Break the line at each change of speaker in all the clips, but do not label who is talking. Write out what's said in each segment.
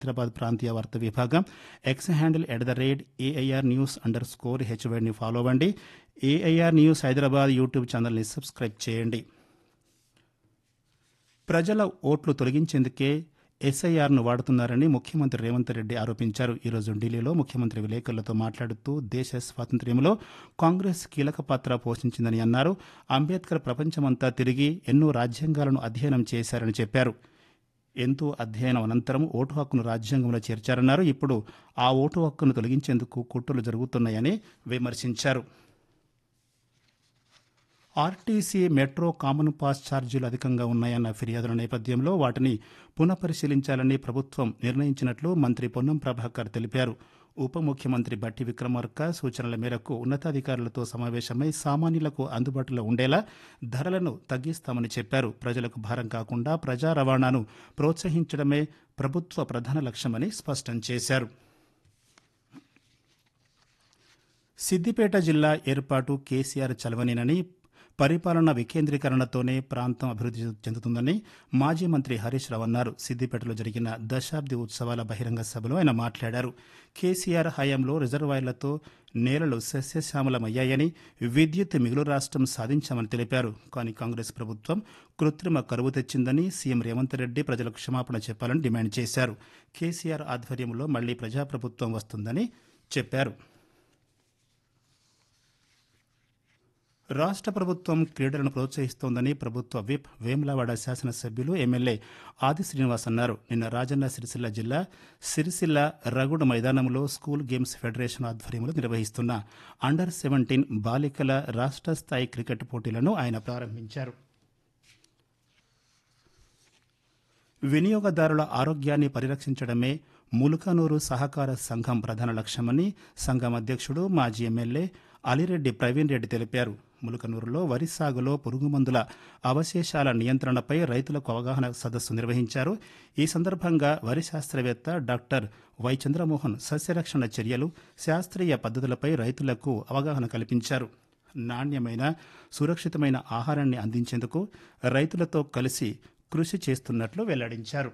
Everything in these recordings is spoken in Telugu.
హైదరాబాద్ ప్రాంతీయ వార్తా విభాగం X handle at the rate AIR news underscore హెచ్వైని ఫాలో అవ్వండి ఏఐఆర్ న్యూస్ హైదరాబాద్ యూట్యూబ్ ఛానల్ని సబ్స్క్రైబ్ చేయండి ప్రజల ఓట్లు తొలగించేందుకే ఎస్ఐఆర్ను వాడుతున్నారని ముఖ్యమంత్రి రేవంత్ రెడ్డి ఆరోపించారు ఈరోజు ఢిల్లీలో ముఖ్యమంత్రి విలేకరులతో మాట్లాడుతూ దేశ స్వాతంత్ర్యంలో కాంగ్రెస్ కీలక పాత్ర పోషించిందని అన్నారు అంబేద్కర్ ప్రపంచమంతా తిరిగి ఎన్నో రాజ్యాంగాలను అధ్యయనం చేశారని చెప్పారు ఎంతో అధ్యయనం అనంతరం ఓటు హక్కును రాజ్యాంగంలో చేర్చారన్నారు ఇప్పుడు ఆ ఓటు హక్కును తొలగించేందుకు కుట్రలు జరుగుతున్నాయని విమర్శించారు ఆర్టీసీ మెట్రో కామన్ పాస్ ఛార్జీలు అధికంగా ఉన్నాయన్న ఫిర్యాదుల నేపథ్యంలో వాటిని పునఃపరిశీలించాలని ప్రభుత్వం నిర్ణయించినట్లు మంత్రి పొన్నం ప్రభాకర్ తెలిపారు ఉప ముఖ్యమంత్రి బట్టి విక్రమార్క సూచనల మేరకు ఉన్నతాధికారులతో సమావేశమై సామాన్యులకు అందుబాటులో ఉండేలా ధరలను తగ్గిస్తామని చెప్పారు ప్రజలకు భారం కాకుండా ప్రజా రవాణాను ప్రోత్సహించడమే ప్రభుత్వ ప్రధాన లక్ష్యమని స్పష్టం చేశారు సిద్దిపేట జిల్లా ఏర్పాటు కేసీఆర్ చలవనేనని పరిపాలన వికేంద్రీకరణతోనే ప్రాంతం అభివృద్ధి చెందుతుందని మాజీ మంత్రి హరీష్ రావు అన్నారు సిద్దిపేటలో జరిగిన దశాబ్ది ఉత్సవాల బహిరంగ సభలో ఆయన మాట్లాడారు కేసీఆర్ హయాంలో రిజర్వాయర్లతో నేలలు సస్యశ్యామలమయ్యాయని విద్యుత్ మిగులు రాష్ట్రం సాధించామని తెలిపారు కానీ కాంగ్రెస్ ప్రభుత్వం కృత్రిమ కరువు తెచ్చిందని సీఎం రేవంత్ రెడ్డి ప్రజలకు క్షమాపణ చెప్పాలని డిమాండ్ చేశారు కేసీఆర్ ఆధ్వర్యంలో మళ్లీ ప్రజాప్రభుత్వం వస్తుందని చెప్పారు రాష్ట్ర ప్రభుత్వం క్రీడలను ప్రోత్సహిస్తోందని ప్రభుత్వ విప్ వేములవాడ శాసనసభ్యులు ఎమ్మెల్యే ఆది శ్రీనివాస్ అన్నారు నిన్న రాజన్న సిరిసిల్ల జిల్లా సిరిసిల్ల రగుడు మైదానంలో స్కూల్ గేమ్స్ ఫెడరేషన్ ఆధ్వర్యంలో నిర్వహిస్తున్న అండర్ సెవెంటీన్ బాలికల రాష్ట్ర స్థాయి క్రికెట్ పోటీలను ఆయన ప్రారంభించారు వినియోగదారుల ఆరోగ్యాన్ని పరిరక్షించడమే ములుకనూరు సహకార సంఘం ప్రధాన లక్ష్యమని సంఘం అధ్యక్షుడు మాజీ ఎమ్మెల్యే అలిరెడ్డి ప్రవీణ్ రెడ్డి తెలిపారు ములుకనూరులో వరి సాగులో పురుగుమందుల అవశేషాల నియంత్రణపై రైతులకు అవగాహన సదస్సు నిర్వహించారు ఈ సందర్భంగా వరి శాస్త్రవేత్త డాక్టర్ వై చంద్రమోహన్ సస్యరక్షణ చర్యలు శాస్త్రీయ పద్ధతులపై రైతులకు అవగాహన కల్పించారు నాణ్యమైన సురక్షితమైన ఆహారాన్ని అందించేందుకు రైతులతో కలిసి కృషి చేస్తున్నట్లు వెల్లడించారు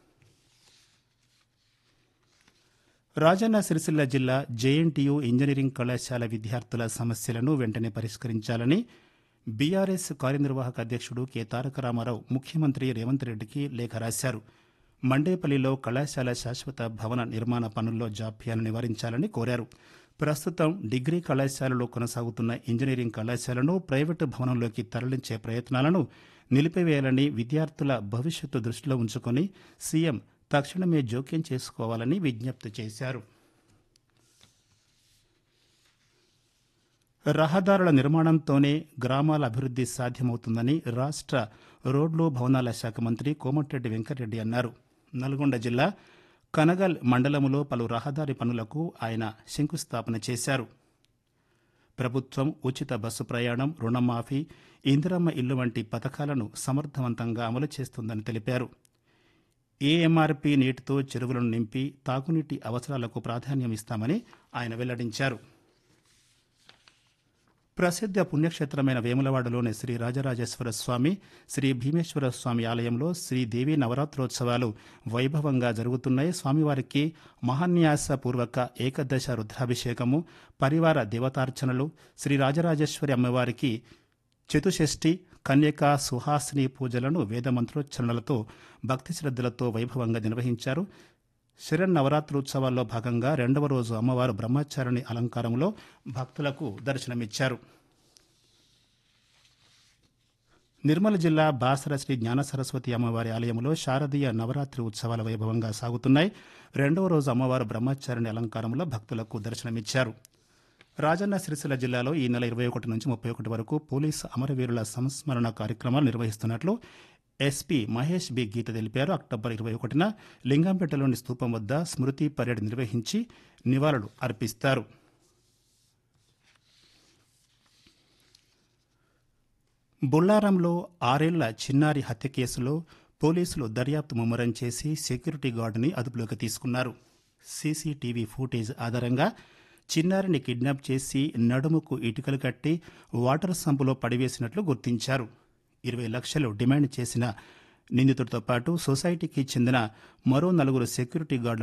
రాజన్న సిరిసిల్ల జిల్లా జేఎన్టీయూ ఇంజనీరింగ్ కళాశాల విద్యార్థుల సమస్యలను వెంటనే పరిష్కరించాలని బీఆర్ఎస్ కార్యనిర్వాహక అధ్యక్షుడు కె తారక రామారావు ముఖ్యమంత్రి రేవంత్ రెడ్డికి లేఖ రాశారు మండేపల్లిలో కళాశాల శాశ్వత భవన నిర్మాణ పనుల్లో జాప్యాలను నివారించాలని కోరారు ప్రస్తుతం డిగ్రీ కళాశాలలో కొనసాగుతున్న ఇంజనీరింగ్ కళాశాలను ప్రైవేటు భవనంలోకి తరలించే ప్రయత్నాలను నిలిపివేయాలని విద్యార్థుల భవిష్యత్తు దృష్టిలో ఉంచుకొని సీఎం తక్షణమే జోక్యం చేసుకోవాలని విజ్ఞప్తి చేశారు రహదారుల నిర్మాణంతోనే గ్రామాల అభివృద్ధి సాధ్యమవుతుందని రాష్ట్ర రోడ్లు భవనాల శాఖ మంత్రి కోమటిరెడ్డి వెంకటరెడ్డి అన్నారు నల్గొండ జిల్లా కనగల్ మండలంలో పలు రహదారి పనులకు ఆయన శంకుస్థాపన చేశారు ప్రభుత్వం ఉచిత బస్సు ప్రయాణం రుణమాఫీ ఇందిరమ్మ ఇల్లు వంటి పథకాలను సమర్థవంతంగా అమలు చేస్తుందని తెలిపారు ఏఎంఆర్పీ నీటితో చెరువులను నింపి తాగునీటి అవసరాలకు ప్రాధాన్యం ఇస్తామని ఆయన వెల్లడించారు ప్రసిద్ధ పుణ్యక్షేత్రమైన వేములవాడలోని శ్రీ రాజరాజేశ్వర స్వామి శ్రీ భీమేశ్వర స్వామి ఆలయంలో శ్రీదేవి నవరాత్రోత్సవాలు వైభవంగా జరుగుతున్నాయి స్వామివారికి మహాన్యాసపూర్వక ఏకదశ రుద్రాభిషేకము పరివార దేవతార్చనలు శ్రీ రాజరాజేశ్వరి అమ్మవారికి చతుషష్ఠి కన్యకా సుహాసిని పూజలను వేద మంత్రోచ్చరణలతో భక్తి శ్రద్ధలతో వైభవంగా నిర్వహించారు శరన్నవరాత్రోత్సవాల్లో భాగంగా రెండవ రోజు అమ్మవారు బ్రహ్మచారిణి అలంకారంలో భక్తులకు దర్శనమిచ్చారు నిర్మల్ జిల్లా బాసర శ్రీ జ్ఞాన సరస్వతి అమ్మవారి ఆలయంలో శారదీయ నవరాత్రి ఉత్సవాల వైభవంగా సాగుతున్నాయి రెండవ రోజు అమ్మవారు బ్రహ్మచారిణి అలంకారంలో భక్తులకు దర్శనమిచ్చారు రాజన్న సిరిసిల్ల జిల్లాలో ఈ నెల ఇరవై ఒకటి నుంచి ముప్పై ఒకటి వరకు పోలీసు అమరవీరుల సంస్మరణ కార్యక్రమాలు నిర్వహిస్తున్నట్లు ఎస్పీ మహేష్ బి గీత తెలిపారు అక్టోబర్ ఇరవై ఒకటిన లింగంపేటలోని స్తూపం వద్ద స్మృతి పరేడ్ నిర్వహించి నివాళులు అర్పిస్తారు బుల్లారంలో ఆరేళ్ల చిన్నారి హత్య కేసులో పోలీసులు దర్యాప్తు ముమ్మరం చేసి సెక్యూరిటీ గార్డుని అదుపులోకి తీసుకున్నారు సీసీటీవీ ఫుటేజ్ ఆధారంగా చిన్నారిని కిడ్నాప్ చేసి నడుముకు ఇటుకలు కట్టి వాటర్ సంపులో పడివేసినట్లు గుర్తించారు ఇరవై లక్షలు డిమాండ్ చేసిన నిందితుడితో పాటు సొసైటీకి చెందిన మరో నలుగురు సెక్యూరిటీ గార్డులను